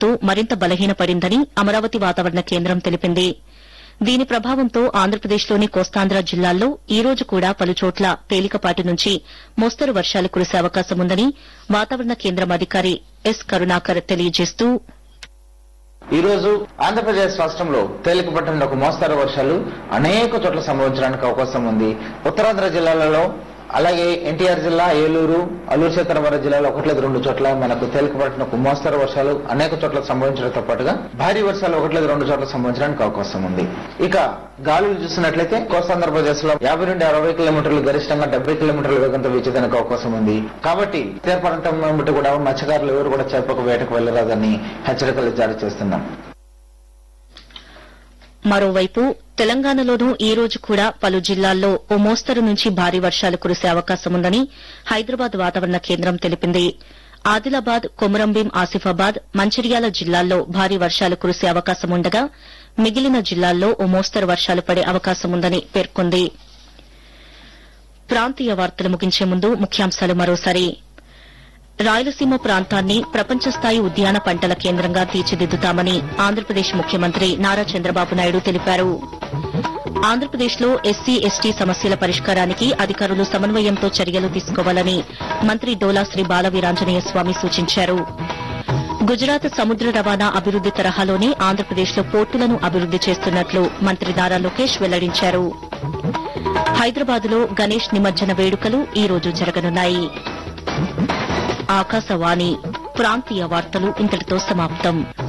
ఎఫెక్ట్తో మరింత బలహీనపడిందని అమరావతి వాతావరణ కేంద్రం తెలిపింది దీని ప్రభావంతో ఆంధ్రప్రదేశ్లోని కోస్తాంధ్ర జిల్లాల్లో ఈ రోజు కూడా పలుచోట్ల తేలికపాటి నుంచి మోస్తరు వర్షాలు కురిసే అవకాశం ఉందని వాతావరణ కేంద్రం అధికారి ఎస్ కరుణాకర్ తెలియజేస్తూ ఈ రోజు ఆంధ్రప్రదేశ్ రాష్ట్రంలో తేలికపాటి నుండి ఒక మోస్తారు వర్షాలు అనేక చోట్ల సంభవించడానికి అవకాశం ఉంది ఉత్తరాంధ్ర జిల్లాలలో అలాగే ఎన్టీఆర్ జిల్లా ఏలూరు అల్లూరు సీతారామరాజు జిల్లాలో ఒకటి లేదు రెండు చోట్ల మనకు తేలికపాటిన ఒక మోస్తరు వర్షాలు అనేక చోట్ల సంభవించడంతో పాటుగా భారీ వర్షాలు ఒకటి లేదు రెండు చోట్ల సంభవించడానికి అవకాశం ఉంది ఇక గాలులు చూసినట్లయితే కోస్తాంధ్రప్రదేశ్ లో యాభై నుండి అరవై కిలోమీటర్లు గరిష్టంగా డెబ్బై కిలోమీటర్ల వేగంతో వీచేదానికి అవకాశం ఉంది కాబట్టి తీర ప్రాంతం బట్టి కూడా మత్స్యకారులు ఎవరు కూడా చేపకు వేటకు వెళ్లరాదని హెచ్చరికలు జారీ చేస్తున్నాం మరోవైపు తెలంగాణలోనూ ఈ రోజు కూడా పలు జిల్లాల్లో ఓ మోస్తరు నుంచి భారీ వర్షాలు కురిసే అవకాశం ఉందని హైదరాబాద్ వాతావరణ కేంద్రం తెలిపింది ఆదిలాబాద్ కొమురంభీం ఆసిఫాబాద్ మంచిర్యాల జిల్లాల్లో భారీ వర్షాలు కురిసే అవకాశం ఉండగా మిగిలిన జిల్లాల్లో ఓ మోస్తరు వర్షాలు పడే అవకాశం ఉందని పేర్కొంది ప్రాంతీయ వార్తలు ముగించే ముందు ముఖ్యాంశాలు మరోసారి రాయలసీమ ప్రాంతాన్ని ప్రపంచ స్థాయి ఉద్యాన పంటల కేంద్రంగా తీర్చిదిద్దుతామని ఆంధ్రప్రదేశ్ ముఖ్యమంత్రి నారా చంద్రబాబు నాయుడు తెలిపారు ఆంధ్రప్రదేశ్లో ఎస్సీ ఎస్టీ సమస్యల పరిష్కారానికి అధికారులు సమన్వయంతో చర్యలు తీసుకోవాలని మంత్రి డోలా శ్రీ బాలవీరాంజనేయ స్వామి సూచించారు గుజరాత్ సముద్ర రవాణా అభివృద్ది తరహాలోనే ఆంధ్రప్రదేశ్లో పోర్టులను అభివృద్ది చేస్తున్నట్లు మంత్రి నారా లోకేష్ వెల్లడించారు హైదరాబాద్లో గణేష్ నిమజ్జన వేడుకలు ఈ రోజు జరగనున్నాయి ఆకాశవాణి ప్రాంతీయ వార్తలు ఇంతటితో సమాప్తం